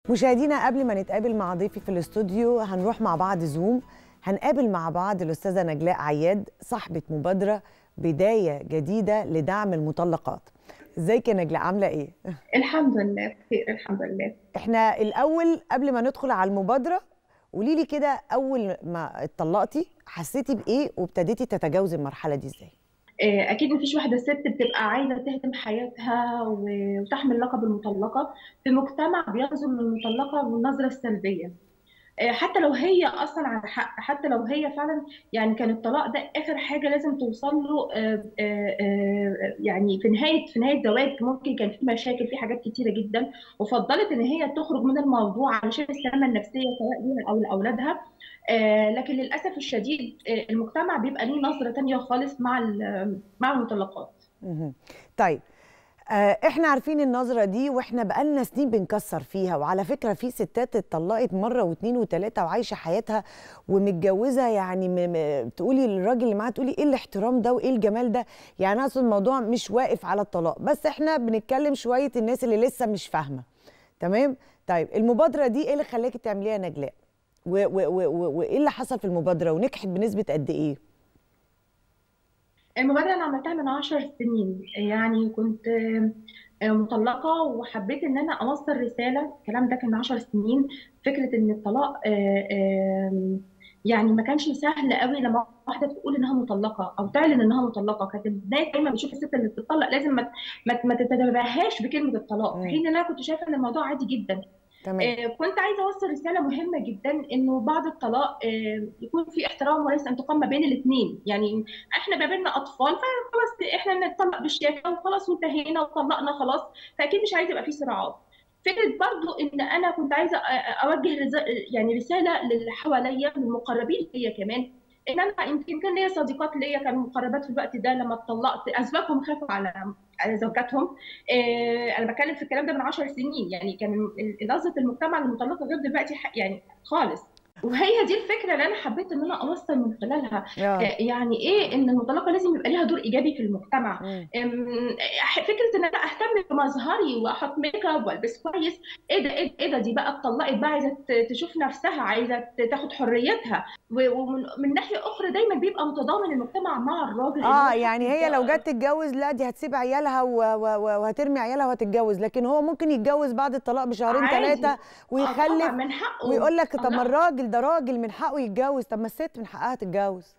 مشاهدينا قبل ما نتقابل مع ضيفي في الاستوديو هنروح مع بعض زوم هنقابل مع بعض الأستاذة نجلاء عياد صاحبة مبادرة بداية جديدة لدعم المطلقات ازيك يا نجلاء عاملة ايه؟ الحمد لله بخير الحمد لله احنا الأول قبل ما ندخل على المبادرة قولي لي كده أول ما اتطلقتي حسيتي بإيه وابتديتي تتجاوزي المرحلة دي ازاي؟ آه، اكيد مفيش واحده ست بتبقى عايزه تهدم حياتها و- وتحمل لقب المطلقه في مجتمع بينظر للمطلقه بالنظره السلبيه آه، حتى لو هي اصلا على حق حتى لو هي فعلا يعني كان الطلاق ده اخر حاجه لازم توصل له آه، آه، آه، يعني في نهايه في نهايه زواج ممكن كان في مشاكل في حاجات كتيره جدا وفضلت ان هي تخرج من الموضوع علشان السلامه النفسيه سواء ليها او لاولادها آه، لكن للاسف الشديد آه، المجتمع بيبقى ليه نظره تانية خالص مع ال- مع المطلقات مهم. طيب آه، احنا عارفين النظرة دي واحنا بقالنا سنين بنكسر فيها وعلى فكرة في ستات اتطلقت مرة واثنين وثلاثة وعايشة حياتها ومتجوزة يعني م... م... تقولي للراجل اللي معاها تقولي ايه الاحترام ده وايه الجمال ده يعني اقصد الموضوع مش واقف على الطلاق بس احنا بنتكلم شوية الناس اللي لسه مش فاهمة تمام طيب المبادرة دي ايه اللي خلاكي تعمليها يا نجلاء و- و- و- و- وايه اللي حصل في المبادرة ونجحت بنسبة قد ايه المبادرة أنا عملتها من عشر سنين يعني كنت آه، مطلقة وحبيت إن أنا أوصل رسالة الكلام ده كان من عشر سنين فكرة إن الطلاق آه، آه، يعني ما كانش سهل قوي لما واحدة تقول إنها مطلقة أو تعلن إنها مطلقة كانت الناس دايما بتشوف الست اللي بتطلق لازم ما ما ما تتباهاش بكلمة الطلاق في مم. حين إن أنا كنت شايفة إن الموضوع عادي جدا تمام آه، كنت عايزه اوصل رساله مهمه جدا انه بعد الطلاق آه، يكون في احترام وليس انتقام ما بين الاثنين يعني احنا ما بيننا اطفال فخلاص احنا نتطلق بالشياكه وخلاص وانتهينا وطلقنا خلاص فاكيد مش عايز يبقى في صراعات فكره برضو ان انا كنت عايزه أ- اوجه رز- يعني رساله للي حواليا من المقربين ليا كمان ان انا يمكن كان ليا صديقات ليا كانوا مقربات في الوقت ده لما اتطلقت ازواجهم خافوا على على زوجاتهم آه، انا بتكلم في الكلام ده من 10 سنين يعني كان ال- نظره المجتمع للمطلقه غير دلوقتي ح- يعني خالص وهي دي الفكره اللي انا حبيت ان انا اوصل من خلالها آه. آه، يعني ايه ان المطلقه لازم يبقى ليها دور ايجابي في المجتمع مم. أم، فكره ان انا اهتم بمظهري واحط ميك اب والبس كويس ايه ده ايه ايه ده دي بقى اتطلقت بقى عايزه ت- تشوف نفسها عايزه ت- تاخد حريتها و- ومن من ناحيه اخرى دايما بيبقى متضامن المجتمع مع الراجل إن هو اه حتى يعني هي لو يبقى- جت تتجوز لا دي هتسيب عيالها و- و- و- وهترمي عيالها وهتتجوز لكن هو ممكن يتجوز بعد الطلاق بشهرين عادي. ثلاثه آه، طبعا ويخلف من حقه ويقول لك طب ما الله. الراجل ده راجل من حقه يتجوز طب ما الست من حقها تتجوز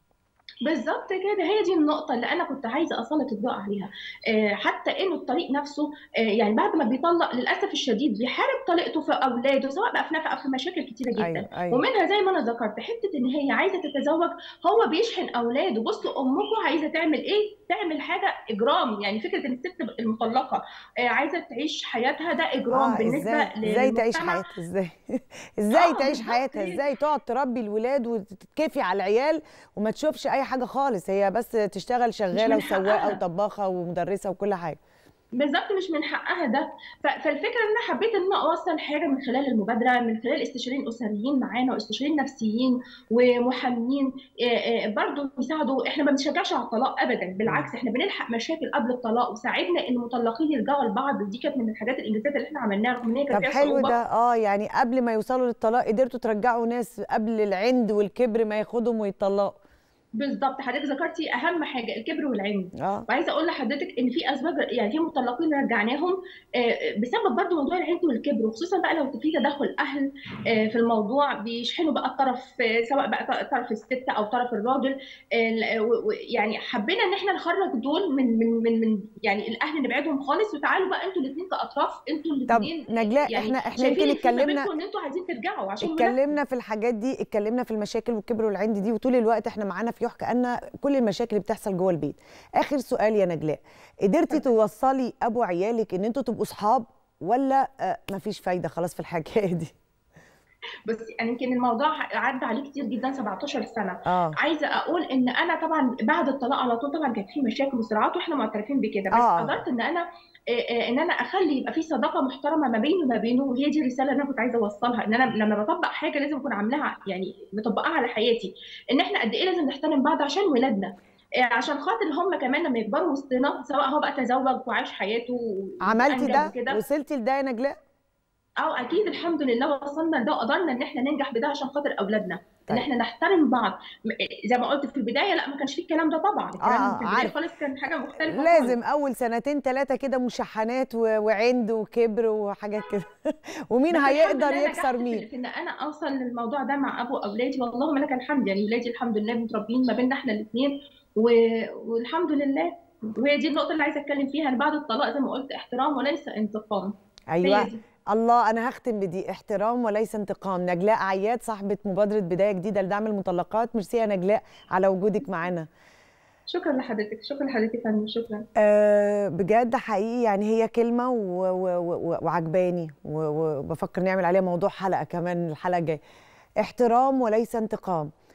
بالظبط كده هي دي النقطة اللي أنا كنت عايزة أسلط الضوء عليها آه، حتى إنه الطريق نفسه آه، يعني بعد ما بيطلق للأسف الشديد بيحارب طليقته في أولاده سواء بقى في نفقة أو في مشاكل كتيرة جدا ايوه ايوه ومنها زي ما أنا ذكرت حتة إن هي عايزة تتزوج هو بيشحن أولاده بصوا أمكم عايزة تعمل إيه؟ تعمل حاجة إجرام يعني فكرة إن الست المطلقة آه، عايزة تعيش حياتها ده إجرام اه بالنسبة ازاي ازاي تعيش للمجتمع حياتها ازاي ازاي آه، تعيش بالظبط حياتها هي ازاي تقعد تربي الولاد وتتكفي على العيال وما تشوفش اي حاجه خالص هي بس تشتغل مش شغاله من وسواقه حقها وطباخه ومدرسه وكل حاجه بالظبط مش من حقها ده ف- فالفكره ان انا حبيت ان انا اوصل حاجه من خلال المبادره من خلال استشاريين اسريين معانا واستشاريين نفسيين ومحامين آه، آه، برضو يساعدوا احنا ما بنشجعش على الطلاق ابدا مم. بالعكس احنا بنلحق مشاكل قبل الطلاق وساعدنا ان المطلقين يرجعوا لبعض دي كانت من الحاجات الانجازات اللي احنا عملناها رغم ان هي كان طب فيها حلو صعوبه ده اه يعني قبل ما يوصلوا للطلاق قدرتوا ترجعوا ناس قبل العند والكبر ما ياخدهم ويتطلقوا بالظبط حضرتك ذكرتي اهم حاجه الكبر والعند اه وعايزه اقول لحضرتك ان في ازواج يعني في مطلقين رجعناهم آه، بسبب برضو موضوع العند والكبر وخصوصا بقى لو في تدخل اهل آه، في الموضوع بيشحنوا بقى الطرف آه، سواء بقى طرف الست او طرف الراجل آه، و- و- يعني حبينا ان احنا نخرج دول من من من من يعني الاهل نبعدهم خالص وتعالوا بقى انتوا الاثنين كاطراف انتوا طب الاثنين نجلاء يعني احنا احنا شايفين يمكن الفرق اتكلمنا بينكم ان انتوا عايزين ترجعوا عشان ولادكم اتكلمنا في الحاجات دي اتكلمنا في المشاكل والكبر والعند دي وطول الوقت احنا معانا في يحكى ان كل المشاكل اللي بتحصل جوه البيت اخر سؤال يا نجلاء قدرتي اتفضل. توصلي ابو عيالك ان انتوا تبقوا صحاب ولا آه مفيش فايده خلاص في الحكايه دي بس يعني يمكن الموضوع عدى عليه كتير جدا 17 سنه اه عايزه اقول ان انا طبعا بعد الطلاق على طول طبعا كانت في مشاكل وصراعات واحنا معترفين بكده بس اه قدرت ان انا آه، آه، ان انا اخلي يبقى في صداقه محترمه ما بيني وما بينه وهي دي الرساله اللي انا كنت عايزه اوصلها ان انا لما بطبق حاجه لازم اكون عاملاها يعني مطبقاها على حياتي ان احنا قد ايه لازم نحترم بعض عشان ولادنا آه، عشان خاطر هم كمان لما يكبروا وسطنا سواء هو بقى تزوج وعاش حياته عملتي وانجب ده وكده وصلتي لده يا نجلاء اه اكيد الحمد لله وصلنا لده وقدرنا ان احنا ننجح بده عشان خاطر اولادنا طيب. ان احنا نحترم بعض م- زي ما قلت في البدايه لا ما كانش فيه الكلام ده طبعا الكلام آه، في البدايه عارف. خالص كان حاجه مختلفه لازم اول سنتين ثلاثه كده مشحنات و- وعند وكبر وحاجات كده ومين بس الحمد هيقدر لله يكسر نجحت في- مين في ان انا اوصل للموضوع ده مع ابو اولادي واللهم لك الحمد يعني ولادي الحمد لله متربيين ما بيننا احنا الاثنين والحمد لله وهي دي النقطه اللي عايزه اتكلم فيها ان بعد الطلاق زي ما قلت احترام وليس انتقام ايوه هي دي. الله انا هختم بدي احترام وليس انتقام نجلاء عياد صاحبه مبادره بدايه جديده لدعم المطلقات ميرسي يا نجلاء على وجودك معانا شكرا لحضرتك شكرا لحضرتك يا فندم شكرا أه بجد حقيقي يعني هي كلمه و- و- و- وعجباني و- وبفكر نعمل عليها موضوع حلقه كمان الحلقه الجايه احترام وليس انتقام